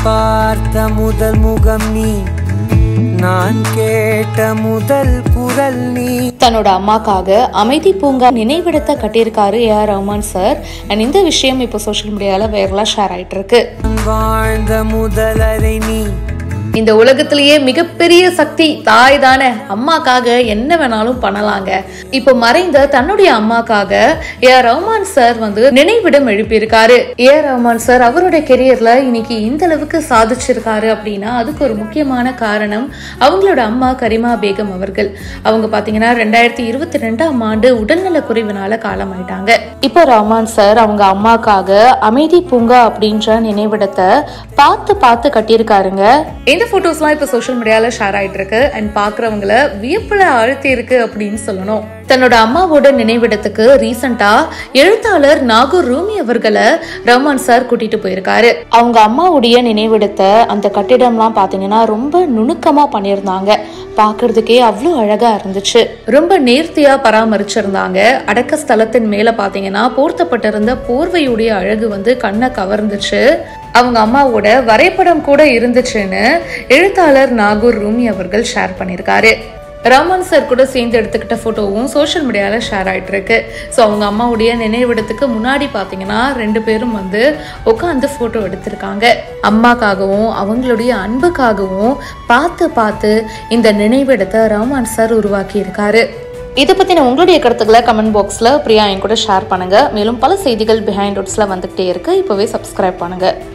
பார்த்த முதல் முகம் நீ நான் கேட்ட முதல் குரல் நீ தன்னோட அம்மாக்காக அமைதி பூங்கா நினைவிடத்தை கட்டியிருக்காரு A R Rahman sir and இந்த விஷயம் இப்போ சோஷியல் மீடியால வைரலா ஷேர் ஆயிட்டு இருக்கு நான் வாழ்ந்த முதலரை நீ இந்த உலகத்திலேயே மிகப்பெரிய சக்தி தாய் தானே அம்மாக்காக என்ன வேணாலும் பண்ணலாங்க இப்போ மறைந்த தன்னுடைய அம்மாக்காக ஏ ஆர் ரஹ்மான் சார் வந்து நினைவிடம் எழுப்பியிருக்காரு ஏ ஆர் ரஹ்மான் சார் அவருடைய கெரியர்ல இன்னைக்கு இந்த அளவுக்கு சாதிச்சிருக்காரு அப்படின்னா அதுக்கு ஒரு முக்கியமான காரணம் அவங்களோட அம்மா கரிமா பேகம் அவர்கள் அவங்க பாத்தீங்கன்னா ரெண்டாயிரத்தி இருபத்தி ரெண்டாம் ஆண்டு உடல்நல குறைவினால காலமாயிட்டாங்க இப்போ ரஹ்மான் சார் அவங்க அம்மாக்காக அமைதி பூங்கா அப்படின்ற நினைவிடத்தை பார்த்து பார்த்து கட்டியிருக்காருங்க இந்த போட்டோஸ்லாம் இப்போ சோஷியல் மீடியால ஷேர் ஆயிட்டு இருக்கு அண்ட் பாக்குறவங்கள வியப்புல ஆழ்த்தி இருக்கு அப்படின்னு சொல்லணும் தன்னோட அம்மாவோட நினைவிடத்துக்கு ரீசெண்டா எழுத்தாளர் நாகூர் ரூமி அவர்களை ரஹ்மான் சார் கூட்டிட்டு போயிருக்காரு அவங்க அம்மாவுடைய நினைவிடத்தை அந்த கட்டிடம்லாம் பாத்தீங்கன்னா ரொம்ப நுணுக்கமா பண்ணியிருந்தாங்க பார்க்கிறதுக்கே அவ்வளோ அழகா இருந்துச்சு ரொம்ப நேர்த்தியா பராமரிச்சிருந்தாங்க அடக்க ஸ்தலத்தின் மேல பாத்தீங்கன்னா போர்த்தப்பட்டிருந்த போர்வையுடைய அழகு வந்து கண்ணை கவர்ந்துச்சு அவங்க அம்மாவோட வரைபடம் கூட இருந்துச்சுன்னு எழுத்தாளர் நாகூர் ரூமி அவர்கள் ஷேர் பண்ணியிருக்காரு ராமன் சார் கூட சேர்ந்து எடுத்துக்கிட்ட ஃபோட்டோவும் சோஷியல் மீடியாவில் ஷேர் ஆயிட்டு இருக்கு ஸோ அவங்க அம்மாவுடைய நினைவிடத்துக்கு முன்னாடி பார்த்தீங்கன்னா ரெண்டு பேரும் வந்து உட்காந்து ஃபோட்டோ எடுத்திருக்காங்க அம்மாக்காகவும் அவங்களுடைய அன்புக்காகவும் பார்த்து பார்த்து இந்த நினைவிடத்தை ராமன் சார் உருவாக்கி இருக்காரு இதை பற்றின உங்களுடைய கருத்துக்களை கமெண்ட் பாக்ஸில் பிரியா என் கூட ஷேர் பண்ணுங்க மேலும் பல செய்திகள் பிஹைண்ட் ரூட்ஸில் வந்துகிட்டே இருக்கு இப்போவே சப்ஸ்கிரைப் பண்ணுங்க